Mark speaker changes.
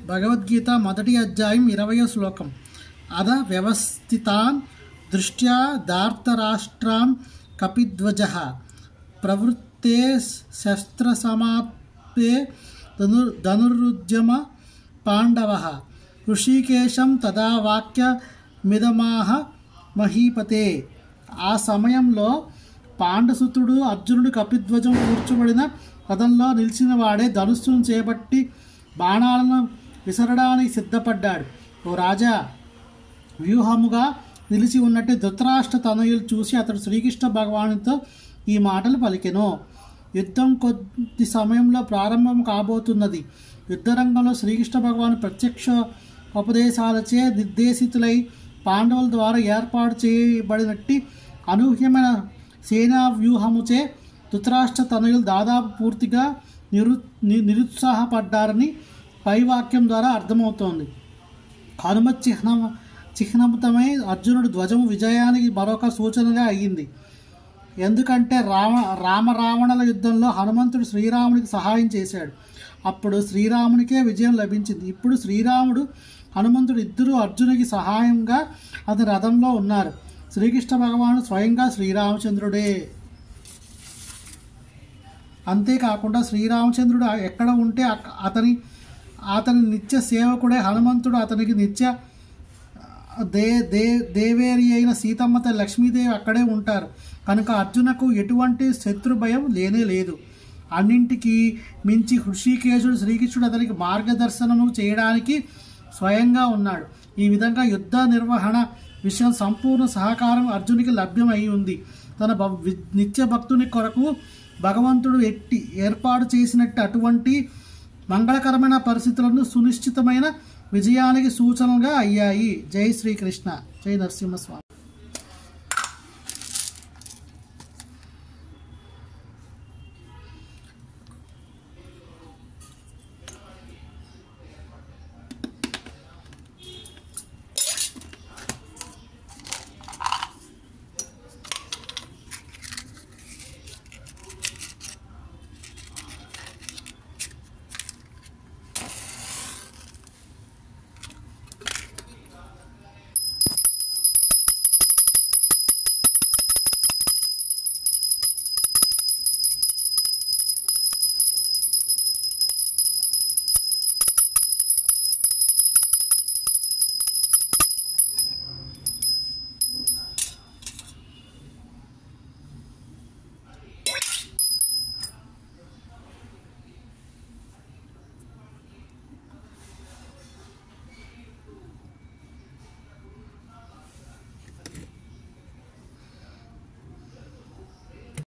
Speaker 1: భగవద్గీత మొదటి అధ్యాయం ఇరవయో శ్లోకం అద వ్యవస్థితాన్ దృష్ట్యా దార్తరాష్ట్రాం కపిధ్వజ ప్రవృత్తే శస్త్రసమాప్తే ధను ధనురుద్యమ పాండవ ఋషికేశం తదా వాక్యమిదమాహ మహీపతే ఆ సమయంలో పాండసుతుడు అర్జునుడు కపిధ్వజం కూర్చోబడిన రథంలో నిలిచిన వాడే ధనుస్సును చేపట్టి బాణాలను విసరడానికి సిద్ధపడ్డాడు ఓ రాజా వ్యూహముగా నిలిచి ఉన్నట్టు ధృతరాష్ట్ర తనయులు చూసి అతడు శ్రీకృష్ణ భగవానుతో ఈ మాటలు పలికెను యుద్ధం కొద్ది సమయంలో ప్రారంభం కాబోతున్నది యుద్ధరంగంలో శ్రీకృష్ణ భగవాను ప్రత్యక్ష ఉపదేశాలచే నిర్దేశితులై పాండవుల ద్వారా ఏర్పాటు చేయబడినట్టి అనూహ్యమైన సేనా వ్యూహముచే ధృతరాష్ట్ర తనయులు దాదాపు పూర్తిగా నిరు ని- నిరుత్సాహపడ్డారని పై వాక్యం ద్వారా అర్థమవుతోంది హనుమత్ చిహ్నం చిహ్నమతమై అర్జునుడు ధ్వజము విజయానికి మరొక సూచనగా అయ్యింది ఎందుకంటే రామ రామరావణల యుద్ధంలో హనుమంతుడు శ్రీరామునికి సహాయం చేశాడు అప్పుడు శ్రీరామునికే విజయం లభించింది ఇప్పుడు శ్రీరాముడు హనుమంతుడు ఇద్దరు అర్జునుడికి సహాయంగా అతని రథంలో ఉన్నారు శ్రీకృష్ణ భగవానుడు స్వయంగా శ్రీరామచంద్రుడే అంతేకాకుండా శ్రీరామచంద్రుడు ఎక్కడ ఉంటే అక్- అతని అతని నిత్య సేవకుడే హనుమంతుడు అతనికి నిత్య దే దే దేవేరి అయిన సీతమ్మ తల్లి లక్ష్మీదేవి అక్కడే ఉంటారు కనుక అర్జునకు ఎటువంటి శత్రు భయం లేనే లేదు అన్నింటికి మించి హృషికేశుడు శ్రీకృష్ణుడు అతనికి మార్గదర్శనము చేయడానికి స్వయంగా ఉన్నాడు ఈ విధంగా యుద్ధ నిర్వహణ విషయం సంపూర్ణ సహకారం అర్జునికి లభ్యమై ఉంది తన భ- వి- నిత్య భక్తుని కొరకు భగవంతుడు ఎట్టి ఏర్పాటు చేసినట్టు అటువంటి మంగళకరమైన పరిస్థితులను సునిశ్చితమైన విజయానికి సూచనగా అయ్యాయి జై శ్రీకృష్ణ జై నరసింహస్వామి